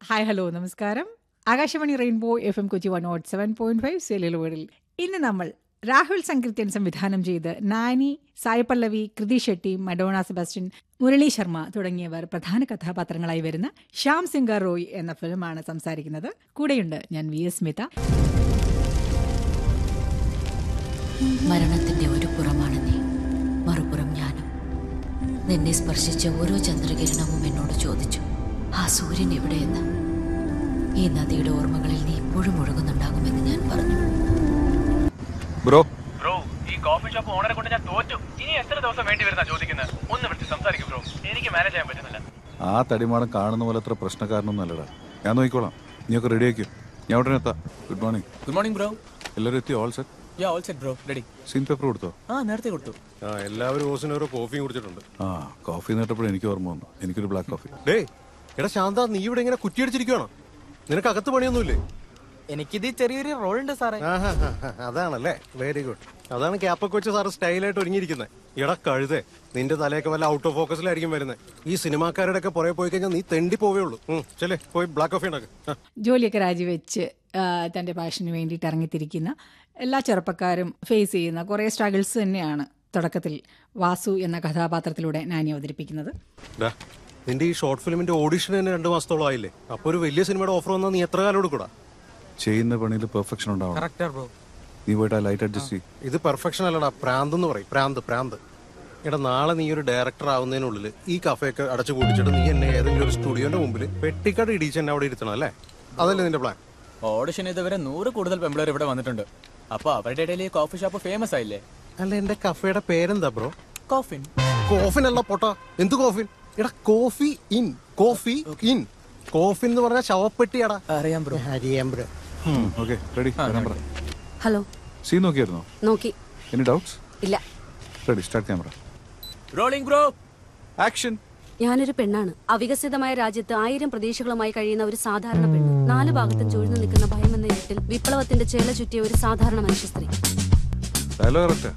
Hi hello നമസ്കാരം Akashvani rainbow F M Kochi one naught seven point five സെല്ലുലോഡിൽ ഇന്ന് നമ്മൾ രാഹുൽ സങ്കീർത്യൻ സംവിധാനം ചെയ്ത് നാനി സായ് പല്ലവി കൃതി ഷെട്ടി മഡോണ സെബാസ്റ്റ്യൻ മുരളി ശർമ്മ തുടങ്ങിയവർ പ്രധാന കഥാപാത്രങ്ങളായി വരുന്ന ശ്യാം സിംഗർ റോയ് എന്ന ഫിലിമാണ് സംസാരിക്കുന്നത് കൂടെയുണ്ട് ഞാൻ വി എസ് സ്മിത മരണത്തിന്റെ ഒരു പുറമാണ് നീ മറുപുറം ഞാനും നിന്നെ സ്പർശിച്ച ഓരോ ചന്ദ്രകിരണവും എന്നോട് ചോദിച്ചു ആ സൂര്യൻ എവിടെയെന്ന് ഈ നദിയുടെ ഓർമ്മകളിൽ നീ ഇപ്പോഴും ഒഴുകുന്നുണ്ടാകുമെന്ന് ഞാൻ പറഞ്ഞു ബ്രോ ബ്രോ ഈ കോഫി ഷോപ്പ് ഓണറെ കൊണ്ട് ഞാൻ തോറ്റു ഇനി എത്ര ദിവസം വേണ്ടി വരുന്ന ചോദിക്കുന്നത് ഒന്ന് വിളിച്ച് സംസാരിക്കും ബ്രോ എനിക്ക് മാനേജ് ചെയ്യാൻ പറ്റുന്നില്ല ആ തടിമാടം കാണുന്ന പോലെ അത്ര പ്രശ്നക്കാരനൊന്നും അല്ലടാ ഞാൻ നോക്കിക്കോളാം നീയൊക്കെ റെഡി ആക്കിയോ ഞാൻ ഉടനെ എത്താം good morning good morning bro എല്ലാവരും എത്തി all set yeah all set bro ready scene paper കൊടുത്തോ ആ നേരത്തെ കൊടുത്തു ആ എല്ലാവരും ഓസിന് ഓരോ കോഫിയും കുടിച്ചിട്ടുണ്ട് ആ കോഫി നേട്ടപ്പോഴും എനിക്ക് ഓർമ്മ വന്നു എനിക്കൊരു ബ്ലാക്ക് കോഫി ഡേ എടാ ശാന്ത നീ ഇവിടെ ഇങ്ങനെ കുറ്റിയടിച്ചിരിക്കുവാണോ നിനക്ക് അകത്ത് പണിയൊന്നുമില്ലേ എനിക്കിത് ചെറിയൊരു റോൾ ഉണ്ട് സാറേ ആഹാ, ഹാ, ഹാ, അതാണല്ലേ വെരി ഗുഡ് അതാണ് ക്യാപ്പൊക്കെ വെച്ച് സാറ് സ്റ്റൈലായിട്ട് ഒരുങ്ങിയിരിക്കുന്നത് എടാ കഴുതേ നിന്റെ തലയൊക്കെ വല്ല ഔട്ട് ഓഫ് ഫോക്കസിലായിരിക്കും വരുന്നത് ഈ സിനിമാക്കാരുടെ ഒക്കെ പുറകെ പോയി കഴിഞ്ഞാൽ നീ തെണ്ടി പോവേ ഉള്ളൂ ഉം, ചെല്ലേ പോയി ബ്ലാക്ക് കോഫി ഉണ്ടാക്ക് ആ. ജോലിയൊക്കെ രാജിവെച്ച് ആ, തന്റെ പാഷന് വേണ്ടിയിട്ട് ഇറങ്ങിത്തിരിക്കുന്ന എല്ലാ ചെറുപ്പക്കാരും ഫേസ് ചെയ്യുന്ന കുറേ സ്ട്രഗിൾസ് തന്നെയാണ് തുടക്കത്തിൽ വാസു എന്ന കഥാപാത്രത്തിലൂടെ നാനി അവതരിപ്പിക്കുന്നത് ഡാ, നിന്റെ ഈ ഷോർട്ട് ഫിലിമിന്റെ ഓഡിഷൻ തന്നെ രണ്ടു മാസത്തോളം ആയില്ലേ അപ്പൊ ഒരു വലിയ സിനിമയുടെ ഓഫർ വന്നാൽ നീ എത്ര കാലം എടുക്കൂടാ ചെയ്യുന്ന പണിയിൽ പെർഫെക്ഷൻ ഉണ്ടാവണം കറക്റ്റാ ബ്രോ നീ പോയിട്ട് ആ ലൈറ്റ് അഡ്ജസ്റ്റ് ചെയ്യും ഇത് പെർഫെക്ഷൻ അല്ലടാ പ്രാന്ത് എന്ന് പറയും പ്രാന്ത് പ്രാന്ത് എടാ നാളെ നീ ഒരു ഡയറക്ടർ ആവുന്നതിനുള്ളിൽ ഈ കഫയൊക്കെ അടച്ചു പൂട്ടിച്ചിട്ട് നീ എന്നെ ഏതെങ്കിലും ഒരു സ്റ്റുഡിയോന്റെ മുമ്പിൽ പെട്ടിക്കട ഇടിച്ച് എന്നെ അവിടെ ഇരുത്തണം അല്ലേ അതല്ലേ നിന്റെ പ്ലാൻ ഓഡിഷൻ ഇതുവരെ നൂറ് കൂടുതൽ പെമ്പിളർ ഇവിടെ വന്നിട്ടുണ്ട് അപ്പൊ അവരുടെ ഇടയിൽ ഈ കോഫി ഷോപ്പ് ഫേമസ് ആയില്ലേ അല്ല എന്റെ കഫയുടെ പേരെന്താ ബ്രോ കോഫിൻ കോഫിൻ അല്ല പൊട്ട എന്ത് കോഫിൻ എടാ coffee in coffee in coffin എന്ന് പറഞ്ഞാൽ ശവപ്പെട്ടിയാടാ അറിയാം ബ്രോ ഹരിയാം bro okay ready camera hello scene നോക്കിയായിരുന്നോ നോക്കി എനി ഡൗട്ട്സ് ഇല്ല ready start camera rolling bro action ഞാനൊരു പെണ്ണാണ് അവികസിതമായ രാജ്യത്ത് ആയിരം പ്രതീക്ഷകളുമായി കഴിയുന്ന ഒരു സാധാരണ പെണ്ണ് നാല് ഭാഗത്തും ചുഴ്ന്നു നിൽക്കുന്ന ഭയമെന്ന ഇരുട്ടിൽ വിപ്ലവത്തിന്റെ ചേല ചുറ്റിയ ഒരു സാധാരണ മനുഷ്യ സ്ത്രീ ഡയലോഗ് കറക്റ്റാ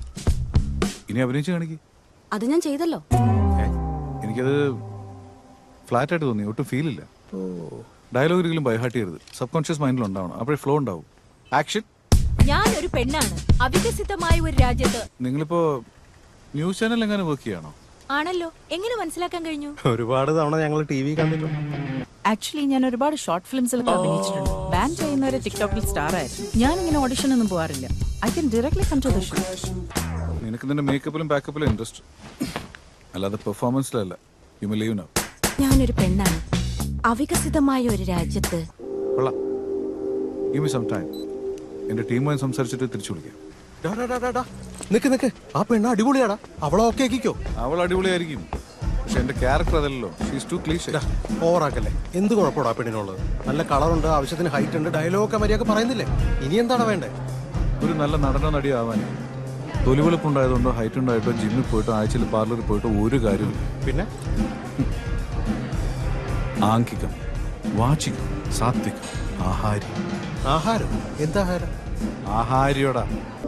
ഇനി അഭിനയിച്ച് കാണിക്ക് അത് ഞാൻ ചെയ്തല്ലോ ഏ? എനിക്കത് ഫ്ലാറ്റ് ആയിട്ട് തോന്നി ഒട്ടും ഫീൽ ഇല്ല ഡയലോഗ് ഒരിക്കലും ബൈഹാർട്ട് ചെയ്യരുത് സബ് കോൺഷ്യസ് മൈൻഡിൽ ഉണ്ടാവണം അപ്പോഴേ ഫ്ലോ ഉണ്ടാവും ആക്ഷൻ ഞാനൊരു പെണ്ണാണ് അവികസിതമായ ഒരു രാജ്യത്ത് നിങ്ങളിപ്പോ ന്യൂസ് ചാനൽ എങ്ങനെ വർക്ക് ചെയ്യാണോ ആണല്ലോ എങ്ങനെ മനസ്സിലാക്കാൻ കഴിഞ്ഞു ഒരുപാട് തവണ ഞങ്ങൾ ടി വി കണ്ടിട്ടുണ്ട് ആക്ച്വലി ഞാൻ ഒരുപാട് ഷോർട്ട് ഫിലിംസിലൊക്കെ അഭിനയിച്ചിട്ടുണ്ട് ബാൻ ചെയ്യുന്നവരെ ടിക്ടോക്കിൽ സ്റ്റാർ ആയിരുന്നു ഞാൻ ഇങ്ങനെ ഓഡിഷൻ ഒന്നും പോകാറില്ല I can directly come to the show നിനക്ക് നിന്റെ മേക്കപ്പിലും ബാക്കപ്പിലും ഇൻട്രസ്റ്റ് അല്ലാതെ പെർഫോമൻസിലല്ല യു മെ ലീവ് നൗ ഞാനൊരു പെണ്ണാണ് അവികസിതമായ ഒരു രാജ്യത്ത് കൊള്ളാം ഗിവ് മി സം ടൈം എന്റെ ടീമുമായി സംസാരിച്ചിട്ട് തിരിച്ചു വിളിക്കാം ഡാ, ഡാ, ഡാ, ഡാ, ഡാ. നിക്ക് നിക്ക് ആ പെണ്ണ് അടിപൊളിയാടാ അവളെ ഓക്കെ ആക്കിക്കോ അവൾ അടിപൊളിയായിരിക്കും പക്ഷെ എന്റെ ക്യാരക്ടർ അതല്ലല്ലോ ഷീസ് ടു ക്ലീഷ് ഓവറാക്കല്ലേ എന്ത് കുഴപ്പമാടാ പെണ്ണിനുള്ളത് നല്ല കളറുണ്ട് ആവശ്യത്തിന് ഹൈറ്റ് ഉണ്ട് ഡയലോഗൊക്കെ മര്യാദ പറയുന്നില്ലേ ഇനി എന്താണ് വേണ്ടേ ഒരു നല്ല നടനോ നടിയോ ആവാൻ തൊലിവെളുപ്പുണ്ടായതുകൊണ്ടോ ഹൈറ്റ് ഉണ്ടായിട്ടോ ജിമ്മിൽ പോയിട്ടോ ആഴ്ചയിൽ പാർലറിൽ പോയിട്ടോ ഒരു കാര്യമില്ല പിന്നെ ആംഗികം വാചികം സാത്വികം ആഹാരി ആഹാരം എന്താഹാരം ആഹാരിയോടാ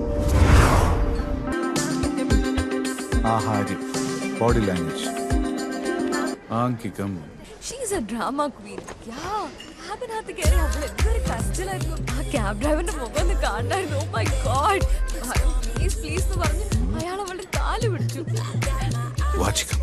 ആഹാര്യം ബോഡി ലാംഗ്വേജ് ആംഗികം she's a drama queen yeah ക്യാബിനകത്ത് കയറി അവൾ എന്തൊരു കഷ്ടലായിരുന്നു ആ ക്യാബ് ഡ്രൈവറിന്റെ മുഖം ഒന്ന് കാണായിരുന്നു oh my God please please എന്ന് പറഞ്ഞു അയാൾ അവളുടെ കാല് പിടിച്ചു വാചികം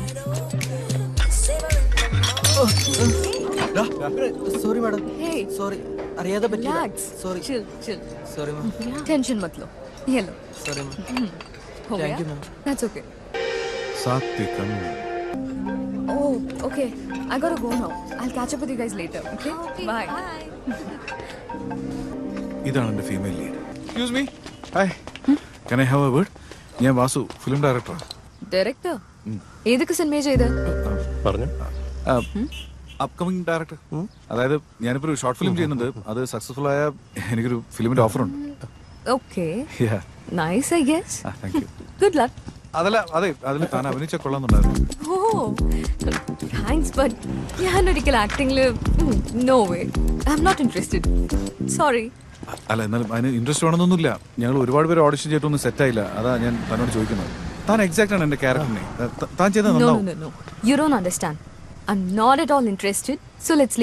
സോറി മാഡം Hey. സോറി അറിയാതെ Relax. Sorry Chill, chill. Sorry ma'am tension मत लो ये लो സോറി മാം हो Thank गया you, ma'am. That's okay. സാത്വികം Oh, okay. I gotta go now. I'll catch up with you guys later. Okay? Bye. ഇതാണ് എന്റെ female lead excuse me hi can I have a word ഞാൻ Vasu film ഡയറക്ടറാണ് director ഏതൊക്കെ cinema ചെയ്ത് പറഞ്ഞു upcoming director അതായത് ഞാനിപ്പോ ഒരു ഷോർട്ട് ഫിലിം ചെയ്യുന്നുണ്ട് അത് സക്സസ്ഫുൾ ആയ എനിക്കൊരു ഫിലിമിന്റെ ഓഫർ ഉണ്ട് okay Yeah. Nice I guess ah, thank you. Good luck അതല്ല അതെ അതിൽ താൻ അഭിനയിച്ച കൊള്ളാന്നുണ്ടായിരുന്നു ഓ താങ്ക്സ് ബട്ട് ഞാൻ ഒരിക്കൽ ആക്ടിംഗിൽ no way I am not interested sorry അല്ല എന്നാലും അതിന് ഇൻട്രസ്റ്റ് വേണമെന്നൊന്നുമില്ല ഞങ്ങൾ ഒരുപാട് പേര് ഓഡിഷൻ ചെയ്തിട്ടൊന്നും സെറ്റ് ആയില്ല അതാ ഞാൻ തന്നോട് ചോദിക്കുന്നത് താൻ എക്സാക്ട് ആണ് എന്റെ ക്യാരക്ടറിനെ താൻ ചെയ്തത് നോ നന്നാവും no no you don't understand I am not at all interested so let's